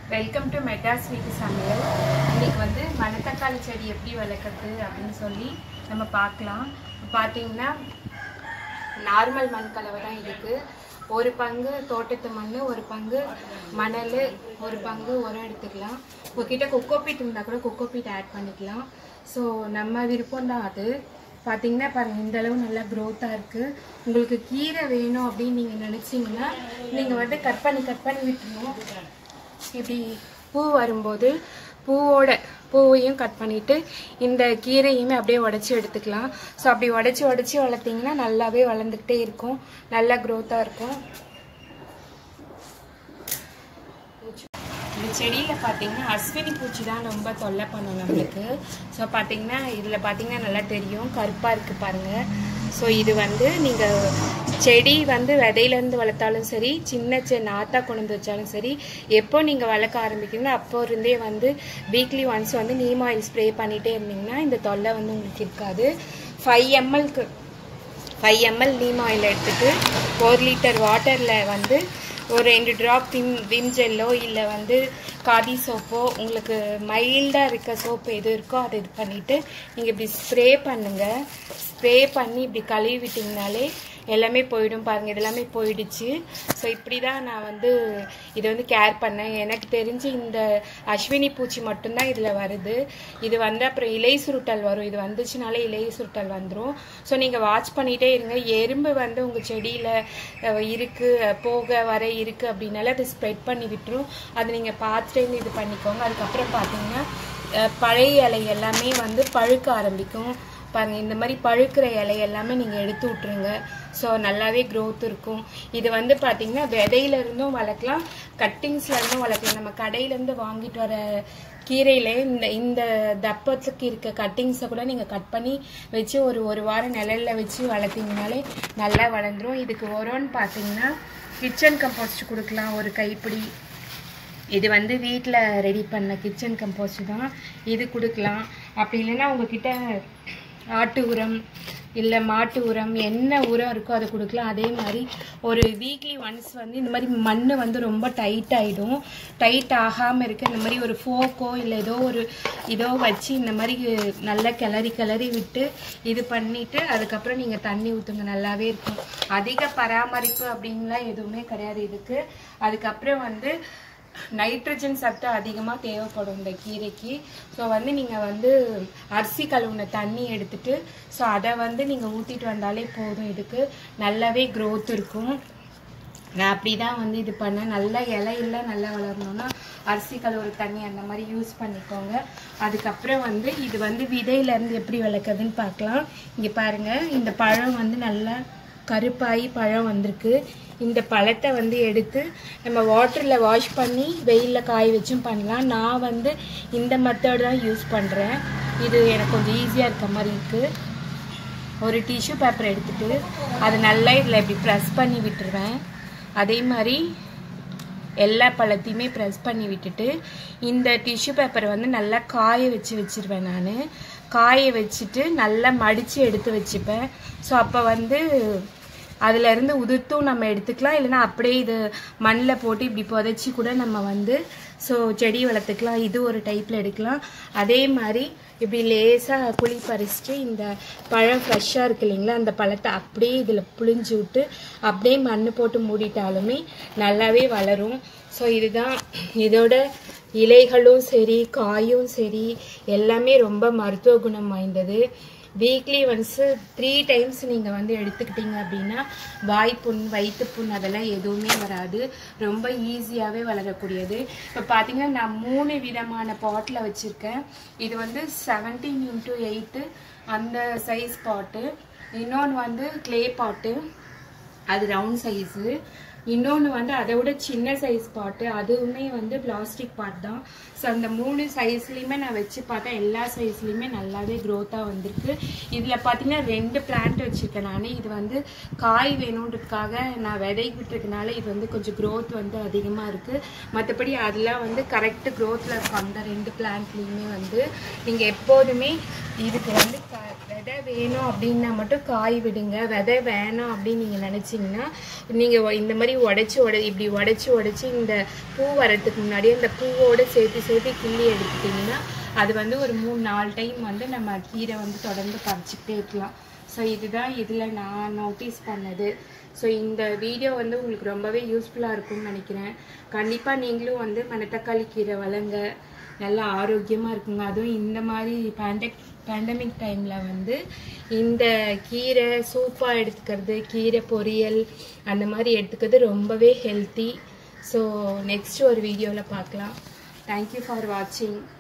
welcome to Madras வீட்டு சமையல் இன்னைக்கு வந்து மணத்தக்காளி செடி எப்படி வளர்க்குறது அப்படின்னு சொல்லி நம்ம பார்க்கலாம் பார்த்தீங்கன்னா நார்மல் மண் கலவை தான் இதுக்கு ஒரு பங்கு தோட்டத்து மண் ஒரு பங்கு மணல் ஒரு பங்கு உரம் எடுத்துக்கலாம் உங்ககிட்ட கொக்கோபீட் இருந்தால் கூட கொக்கோபீட் ஆட் பண்ணிக்கலாம் ஸோ நம்ம விருப்பம் தான் அது பார்த்தீங்கன்னா பாருங்கள் இந்த அளவு நல்லா க்ரோத்தாக இருக்குது உங்களுக்கு கீரை வேணும் அப்படின்னு நீங்கள் நினச்சிங்கன்னா நீங்கள் வந்து கட் பண்ணி கட் பண்ணி விட்டுருணும் இப்படி பூ வரும்போது பூவோட பூவையும் கட் பண்ணிவிட்டு இந்த கீரையுமே அப்படியே உடச்சி எடுத்துக்கலாம் ஸோ அப்படி உடச்சி உடச்சி வளர்த்திங்கன்னா நல்லாவே வளர்ந்துக்கிட்டே இருக்கும் நல்லா க்ரோத்தாக இருக்கும் இந்த செடியில் பார்த்தீங்கன்னா அஸ்வினி பூச்சி தான் ரொம்ப தொல்லை பண்ணும் நம்மளுக்கு ஸோ பார்த்தீங்கன்னா இதில் பார்த்தீங்கன்னா நல்லா தெரியும் கருப்பாக இருக்குது பாருங்கள் ஸோ இது வந்து நீங்கள் செடி வந்து விதையிலேருந்து வளர்த்தாலும் சரி சின்ன செ நாத்தா கொண்டு வந்து வச்சாலும் சரி எப்போ நீங்கள் வளர்க்க ஆரம்பிக்கிறீங்களோ அப்போ இருந்தே வந்து வீக்லி ஒன்ஸ் வந்து நீம் ஆயில் ஸ்ப்ரே பண்ணிகிட்டே இருந்தீங்கன்னா இந்த தொல்லை வந்து உங்களுக்கு இருக்காது ஃபைவ் எம்எல்க்கு ஃபைவ் எம்எல் நீம் ஆயில் எடுத்துட்டு ஒரு லிட்டர் வாட்டரில் வந்து ஒரு ரெண்டு ட்ராப் விம் விம் ஜெல்லோ இல்லை வந்து காதி சோப்போ உங்களுக்கு மைல்டாக இருக்க சோப்பு எது இருக்கோ அதை இது பண்ணிவிட்டு நீங்கள் இப்படி ஸ்ப்ரே பண்ணுங்கள் ஸ்ப்ரே பண்ணி இப்படி கழுவி விட்டிங்கனாலே எல்லாமே போயிடும் பாருங்கள் இது எல்லாமே போயிடுச்சு ஸோ இப்படி தான் நான் வந்து இதை வந்து கேர் பண்ணேன் எனக்கு தெரிஞ்சு இந்த அஸ்வினி பூச்சி மட்டும்தான் இதில் வருது இது வந்து அப்புறம் இலை சுருட்டல் வரும் இது வந்துச்சுனாலே இலை சுருட்டல் வந்துடும் ஸோ நீங்கள் வாட்ச் பண்ணிகிட்டே இருங்க எறும்பு வந்து உங்கள் செடியில் இருக்குது போக வர இருக்குது அப்படின்னால அதை ஸ்ப்ரெட் பண்ணி விட்டுரும் அது நீங்கள் பார்த்துட்டு இது பண்ணிக்கோங்க அதுக்கப்புறம் பார்த்தீங்கன்னா பழைய இலை எல்லாமே வந்து பழுக்க ஆரம்பிக்கும் பாருங்கள் இந்த மாதிரி பழுக்கிற இலை எல்லாமே நீங்கள் எடுத்து விட்ருங்க ஸோ நல்லாவே க்ரோத் இருக்கும் இது வந்து பார்த்திங்கன்னா விதையிலேருந்தும் வளர்க்கலாம் கட்டிங்ஸ்லேருந்தும் வளர்க்கலாம் நம்ம கடையிலேருந்து வாங்கிட்டு வர கீரையில் இந்த இந்த தப்பத்துக்கு இருக்க கட்டிங்ஸை கூட நீங்கள் கட் பண்ணி வச்சு ஒரு ஒரு வாரம் நிழலில் வச்சு வளர்த்திங்கனாலே நல்லா வளர்ந்துரும் இதுக்கு உரம்னு பார்த்தீங்கன்னா கிச்சன் கம்போஸ்ட் கொடுக்கலாம் ஒரு கைப்பிடி இது வந்து வீட்டில் ரெடி பண்ண கிச்சன் கம்போஸ்ட் தான் இது கொடுக்கலாம் அப்படி இல்லைன்னா உங்ககிட்ட ஆட்டு உரம் இல்லை மாட்டு உரம் என்ன உரம் இருக்கோ அதை கொடுக்கலாம் அதே மாதிரி ஒரு வீக்லி ஒன்ஸ் வந்து இந்த மாதிரி மண் வந்து ரொம்ப டைட் ஆகிடும் டைட் ஆகாமல் இருக்க இந்த மாதிரி ஒரு ஃபோக்கோ இல்லை ஏதோ ஒரு இதோ வச்சு இந்த மாதிரி நல்லா கிளறி கிளறி விட்டு இது பண்ணிவிட்டு அதுக்கப்புறம் நீங்கள் தண்ணி ஊற்றுங்க நல்லாவே இருக்கும் அதிக பராமரிப்பு அப்படின்லாம் எதுவுமே கிடையாது இதுக்கு அதுக்கப்புறம் வந்து நைட்ரஜன் சத்து அதிகமாக தேவைப்படும் இந்த கீரைக்கு ஸோ வந்து நீங்கள் வந்து அரிசி கழுவுன தண்ணி எடுத்துட்டு ஸோ அதை வந்து நீங்கள் ஊற்றிட்டு வந்தாலே போதும் இதுக்கு நல்லாவே க்ரோத் இருக்கும் நான் அப்படி தான் வந்து இது பண்ணேன் நல்லா இலையெல்லாம் நல்லா வளரணும்னா அரிசி கழுவுற தண்ணி அந்த மாதிரி யூஸ் பண்ணிக்கோங்க அதுக்கப்புறம் வந்து இது வந்து விதையிலேருந்து எப்படி வளர்க்குறதுன்னு பார்க்கலாம் இங்கே பாருங்கள் இந்த பழம் வந்து நல்லா கருப்பாகி பழம் வந்திருக்கு இந்த பழத்தை வந்து எடுத்து நம்ம வாட்டரில் வாஷ் பண்ணி வெயிலில் காய வச்சும் பண்ணலாம் நான் வந்து இந்த மெத்தட் தான் யூஸ் பண்ணுறேன் இது எனக்கு கொஞ்சம் ஈஸியாக இருக்க மாதிரி இருக்குது ஒரு டிஷ்யூ பேப்பர் எடுத்துகிட்டு அது நல்லா இதில் இப்படி ப்ரெஸ் பண்ணி விட்டுருவேன் அதே மாதிரி எல்லா பழத்தையுமே ப்ரெஸ் பண்ணி விட்டுட்டு இந்த டிஷ்யூ பேப்பரை வந்து நல்லா காய வச்சு வச்சுருவேன் நான் காய வச்சுட்டு நல்லா மடித்து எடுத்து வச்சுப்பேன் ஸோ அப்போ வந்து அதிலேருந்து உதிர்த்தும் நம்ம எடுத்துக்கலாம் இல்லைன்னா அப்படியே இது மண்ணில் போட்டு இப்படி புதைச்சி கூட நம்ம வந்து ஸோ செடி வளர்த்துக்கலாம் இது ஒரு டைப்பில் எடுக்கலாம் அதே மாதிரி இப்படி லேசாக குழி பறிச்சுட்டு இந்த பழம் ஃப்ரெஷ்ஷாக இருக்கு இல்லைங்களா அந்த பழத்தை அப்படியே இதில் புழிஞ்சு விட்டு அப்படியே மண் போட்டு மூடிட்டாலுமே நல்லாவே வளரும் ஸோ இதுதான் இதோட இலைகளும் சரி காயும் சரி எல்லாமே ரொம்ப மருத்துவ குணம் வாய்ந்தது வீக்லி ஒன்ஸு த்ரீ டைம்ஸ் நீங்கள் வந்து எடுத்துக்கிட்டீங்க அப்படின்னா வாய்ப்புண் வயிற்றுப்புண் அதெல்லாம் எதுவுமே வராது ரொம்ப ஈஸியாகவே வளரக்கூடியது இப்போ பார்த்தீங்கன்னா நான் மூணு விதமான பாட்டில் வச்சுருக்கேன் இது வந்து செவன்டீன் இன்ட்டு எயிட்டு அந்த சைஸ் பாட்டு இன்னொன்று வந்து க்ளே பாட்டு அது ரவுண்ட் சைஸு இன்னொன்று வந்து அதை விட சின்ன சைஸ் பாட்டு அதுவுமே வந்து பிளாஸ்டிக் பாட் தான் ஸோ அந்த மூணு சைஸ்லேயுமே நான் வச்சு பார்த்தேன் எல்லா சைஸ்லேயுமே நல்லாவே க்ரோத்தாக வந்திருக்கு இதில் பார்த்தீங்கன்னா ரெண்டு பிளான்ட் வச்சுருக்கேன் நான் இது வந்து காய் வேணுன்றதுக்காக நான் விதை விட்டுருக்கனால இது வந்து கொஞ்சம் க்ரோத் வந்து அதிகமாக இருக்குது மற்றபடி அதெல்லாம் வந்து கரெக்டு க்ரோத்தில் இருக்கும் அந்த ரெண்டு பிளான்ட்லேயுமே வந்து நீங்கள் எப்போதுமே இதுக்கு வந்து க விதை வேணும் அப்படின்னா மட்டும் காய் விடுங்க விதை வேணாம் அப்படின்னு நீங்கள் நினச்சிங்கன்னா நீங்கள் இந்த மாதிரி உடச்சி உட இப்படி உடச்சி உடச்சி இந்த பூ வரத்துக்கு முன்னாடியே இந்த பூவோடு சேர்த்து சேர்த்து கிள்ளி எடுத்துட்டிங்கன்னா அது வந்து ஒரு மூணு நாலு டைம் வந்து நம்ம கீரை வந்து தொடர்ந்து பறிச்சுக்கிட்டே இருக்கலாம் ஸோ இதுதான் இதில் நான் நோட்டீஸ் பண்ணது ஸோ இந்த வீடியோ வந்து உங்களுக்கு ரொம்பவே யூஸ்ஃபுல்லாக இருக்கும்னு நினைக்கிறேன் கண்டிப்பாக நீங்களும் வந்து மணத்தக்காளி கீரை வளங்க நல்லா ஆரோக்கியமாக இருக்குங்க அதுவும் இந்த மாதிரி பேண்டக் பேண்டமிக் டைமில் வந்து இந்த கீரை சூப்பாக எடுத்துக்கிறது கீரை பொரியல் அந்த மாதிரி எடுத்துக்கிறது ரொம்பவே ஹெல்த்தி ஸோ நெக்ஸ்ட் ஒரு வீடியோவில் பார்க்கலாம் தேங்க்யூ ஃபார் வாட்சிங்